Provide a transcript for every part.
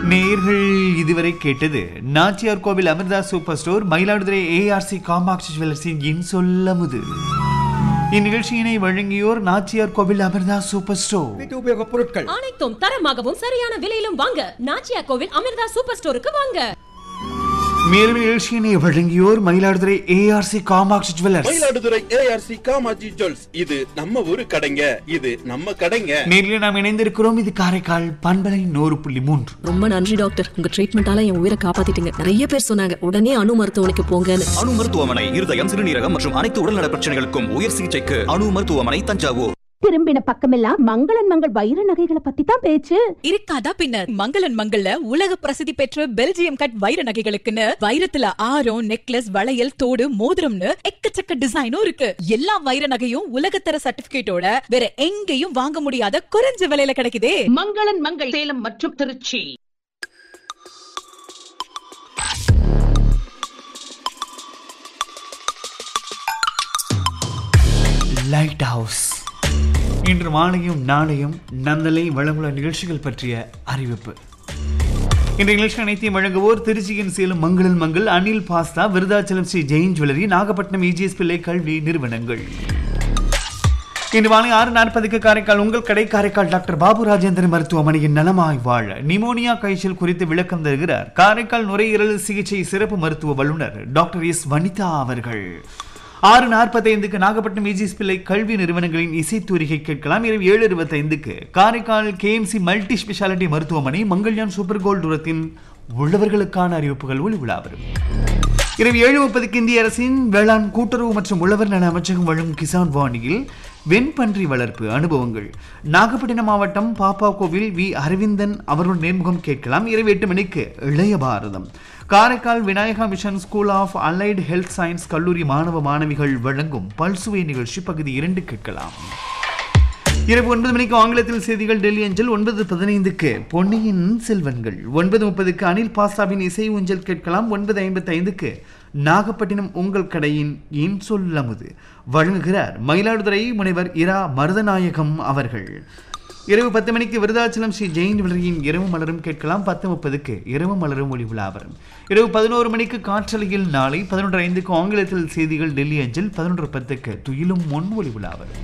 நேர்கள் இதுவரை கேட்டது Nachiyar Koil Amirtha super store Mayiladuthurai ARC Kamatchi ஜுவல்லர்ஸின் இன் சொல்லமுது இந்நிகழ்ச்சியினை வழங்கியோர் நாச்சியார் கோவில் அமிர்தா சூப்பர் ஸ்டோர் வீட்டு உபயோகப் பொருட்கள் அனைத்தும் தரமாகவும் சரியான விலையிலும் வாங்க நாச்சியா கோவில் அமிர்தா சூப்பர் ஸ்டோருக்கு வாங்க மேலும் நிகழ்ச்சியினை வழங்கியோர் Mayiladuthurai ARC Kamatchi jewellers Mayiladuthurai ARC காமாஜி ஜுவல்ஸ் இது நம்ம ஊரு கடைங்க இது நம்ம கடைங்க நேரில் நாம் இணைந்திருக்கிறோம் இது காரைக்கால் பண்பலை நூறு புள்ளி மூன்று ரொம்ப நன்றி டாக்டர் உங்க ட்ரீட்மெண்டால என் உயிரை காப்பாத்திட்டீங்க நிறைய பேர் சொன்னாங்க உடனே அணு மருத்துவமனைக்கு போங்கன்னு அணு மருத்துவமனை இருதயம் சிறுநீரகம் மற்றும் அனைத்து உடல்நல பிரச்சனைகளுக்கும் உயர் சிகிச்சைக்கு அணு மருத்துவமனை தஞ்சாவூர் திரும்பின பக்கமெல்லாம் மங்களன் மங்கள் வைர நகைகளை பத்தி தான் பேச்சு இருக்காதா பின்னர் மங்களன் மங்கள்ல உலக பிரசித்தி பெற்ற பெல்ஜியம் கட் வைர நகைகளுக்குன்னு வைரத்துல ஆரம் நெக்லஸ் வளையல் தோடு மோதிரம்னு எக்கச்சக்க டிசைனும் இருக்கு எல்லா வைர நகையும் உலகத்தர சர்டிபிகேட்டோட வேற எங்கேயும் வாங்க முடியாத குறைஞ்ச விலையில கிடைக்குதே மங்களன் மங்கள் சேலம் மற்றும் திருச்சி லைட் ஹவுஸ் இன்று மாலையும் நாளையும் நந்தலை வளமுள்ள நிகழ்ச்சிகள் பற்றிய அறிவிப்பு இந்த நிகழ்ச்சி அனைத்தையும் வழங்குவோர் திருச்சியின் சேலம் மங்களன் மங்கள் Anil pasta Virudhachalam Sri Jain jewellery Nagapattinam EGS Pillai கல்வி நிறுவனங்கள் இன்று மாலை ஆறு நாற்பதுக்கு காரைக்கால் உங்கள் கடை காரைக்கால் டாக்டர் பாபு ராஜேந்திரன் மருத்துவமனையின் நலமாய் வாழ நிமோனியா காய்ச்சல் குறித்து விளக்கம் தருகிறார் காரைக்கால் நுரையீரல் சிகிச்சை சிறப்பு மருத்துவ வல்லுநர் டாக்டர் எஸ் வனிதா அவர்கள் ஆறு நாற்பத்தைந்துக்கு நாகப்பட்டினம் இஜிஎஸ் பிள்ளை கல்வி நிறுவனங்களின் இசைத்தூரிகை கேட்கலாம் இரவு ஏழு இருபத்தைந்துக்கு காரைக்கால் கேஎம்சி மல்டி ஸ்பெஷாலிட்டி மருத்துவமனை மங்கள்யான் சூப்பர் கோல்டு தூரத்தின் உள்ளவர்களுக்கான அறிவிப்புகள் ஒளி விழா வரும் இரவு ஏழு முப்பதுக்கு இந்திய அரசின் வேளாண் கூட்டுறவு மற்றும் உழவர் நல அமைச்சகம் வழங்கும் கிசான் வாணியில் வெண்பன்றி வளர்ப்பு அனுபவங்கள் நாகப்பட்டினம் மாவட்டம் பாப்பாக்கோவில் வி அரவிந்தன் அவர்கள் நேர்முகம் கேட்கலாம் இரவு எட்டு மணிக்கு இளைய பாரதம் Karaikal Vinayaka mission school of allied health science கல்லூரி மாணவ மாணவிகள் வழங்கும் பல்சுவை நிகழ்ச்சி பகுதி இரண்டு கேட்கலாம் இரவு ஒன்பது மணிக்கு ஆங்கிலத்தில் செய்திகள் டெல்லி அஞ்சல் ஒன்பது பதினைந்துக்கு பொன்னியின் செல்வன்கள் ஒன்பது முப்பதுக்கு அனில் பாஸ்தாவின் இசை ஊஞ்சல் கேட்கலாம் ஒன்பது ஐம்பத்தி ஐந்துக்கு நாகப்பட்டினம் உங்கள் கடையின் இன் சொல்லமுது வழங்குகிறார் மயிலாடுதுறை முனைவர் இரா மருதநாயகம் அவர்கள் இரவு பத்து மணிக்கு விருதாச்சலம் ஸ்ரீ ஜெயின் விலரியின் இரவு மலரும் கேட்கலாம் பத்து முப்பதுக்கு இரவு மலரும் ஒளி விழா வரும் இரவு பதினோரு மணிக்கு காற்றலையில் நாளை பதினொன்று ஐந்துக்கு ஆங்கிலத்தில் செய்திகள் டெல்லி அஞ்சல் பதினொன்று பத்துக்கு துயிலும் முன் ஒளி விழா வரும்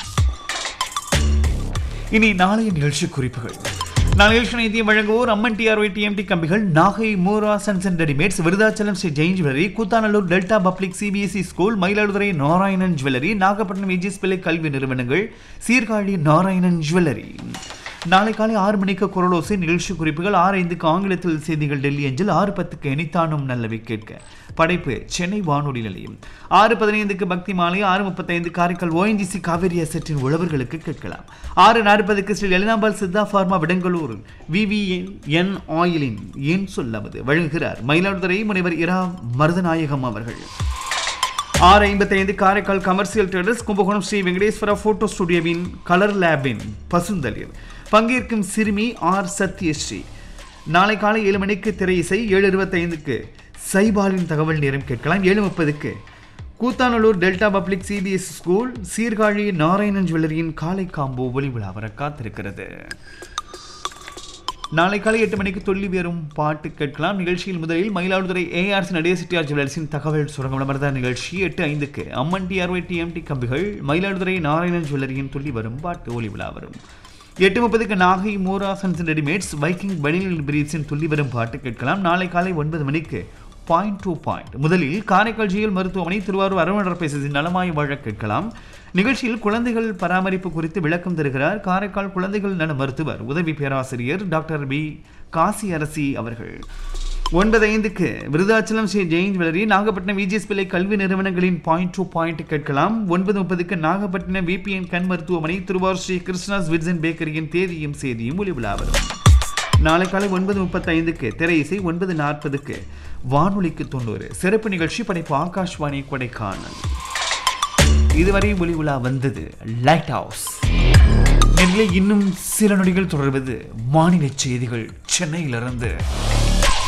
இனி நாளைய நிகழ்ச்சி குறிப்புகள் நான் நிகழ்ச்சி நிதியம் வழங்குவோர் அம்மன் டிஆர்ஒய் டிஎம்டி கம்பிகள் Nagai Moora sons and readymades Virudhachalam Sri Jain jewellery Koothanallur Delta public CBSE school Mayiladuthurai Narayanan jewellery Nagapattinam VGS Pillai கல்வி நிறுவனங்கள் சீர்காழி நாராயணன் ஜுவல்லரி நாளை காலை ஆறு மணிக்கு குரலோசை நிகழ்ச்சி குறிப்புகள் ஆறு ஐந்துக்கு ஆங்கிலத்தில் செய்திகள் டெல்லி அஞ்சல் ஆறு பத்துக்கு எனித்தானும் நல்லவை கேட்க படைப்பு சென்னை வானொலி நிலையம் ஆறு பதினைந்துக்கு பக்தி மாலை ஆறு முப்பத்தைந்து காரைக்கால் ஓஎன்ஜிசி காவேரி அசட்டின் உழவர்களுக்கு கேட்கலாம் ஆறு நாற்பதுக்கு ஸ்ரீ லலிதாம்பாள் சித்தா ஃபார்மா விடங்கலூர் விவிஎன் என் ஆயிலின் ஏன் சொல்லவது வழங்குகிறார் மயிலாடுதுறை முனைவர் இரா மருதநாயகம் அவர்கள் ஆறு ஐம்பத்தைந்து Karaikal commercial traders Kumbakonam Sri Venkateswara photo ஸ்டுடியோவின் கலர் லேபின் பசுந்தளிர் பங்கேற்கும் சிறுமி ஆர் சத்யஸ்ரீ நாளை காலை ஏழு மணிக்கு திரை இசை ஏழு இருபத்தைந்துக்கு சைபாலின் தகவல் நேரம் கேட்கலாம் ஏழு முப்பதுக்கு Koothanallur Delta public CBS school Sirkazhi Narayanan ஜுவல்லரியின் காலை காம்போ ஒளி விழா வர காத்திருக்கிறது நாளை காலை எட்டு மணிக்கு தொல்லி வேறும் பாட்டு கேட்கலாம் நிகழ்ச்சியில் முதலில் மயிலாடுதுறை ஏஆர்சி நடேச சிட்டியார் ஜுவல்லர்ஸின் தகவல் சுரங்கம் விளம்பரத நிகழ்ச்சி எட்டு ஐந்துக்கு அம்மன் டிஆர்ஒய் டிஎம்டி கம்பிகள் மயிலாடுதுறை நாராயணன் ஜுவல்லரியின் துள்ளி வரும் பாட்டு ஒளி விழா வரும் எட்டு முப்பதுக்கு Nagai Mora sons readymades Viking பனியல் பிரீட்ஸின் துள்ளி வரும் பாட்டு கேட்கலாம் நாளை காலை ஒன்பது மணிக்கு பாயிண்ட் டூ பாயிண்ட் முதலில் காரைக்கால் ஜிஎல் மருத்துவமனை திருவாரூர் அரவணர் பேசுகிறேன் நலமாய் வாழ கேட்கலாம் நிகழ்ச்சியில் குழந்தைகள் பராமரிப்பு குறித்து விளக்கம் தருகிறார் காரைக்கால் குழந்தைகள் நல மருத்துவர் உதவி பேராசிரியர் டாக்டர் பி காசி அரசி அவர்கள் ஒன்பது ஐந்துக்கு விருதாச்சலம் ஸ்ரீ ஜெயின் ஜுவல்லரி நாகப்பட்டினம் விஜிஎஸ் பிள்ளை கல்வி நிறுவனங்களின் பாயிண்ட் டூ பாயிண்ட் கேட்கலாம் ஒன்பது முப்பதுக்கு நாகப்பட்டினம் விபிஎன் கண் மருத்துவமனை திருவாரூர் ஸ்ரீ கிருஷ்ணாஸ் விட்சன் பேக்கரியின் தேதியும் செய்தியும் ஒளி விழா வரும் நாளை காலை ஒன்பது முப்பத்தைந்துக்கு திரை இசை ஒன்பது நாற்பதுக்கு வானொலிக்கு தொண்ணூறு சிறப்பு நிகழ்ச்சி படைப்பு ஆகாஷ்வாணி கொடைக்கானல் இதுவரை ஒளி விழா வந்தது லைட் ஹவுஸ் நேரிலே இன்னும் சில நொடிகள் தொடர்வது மாநில செய்திகள் சென்னையிலிருந்து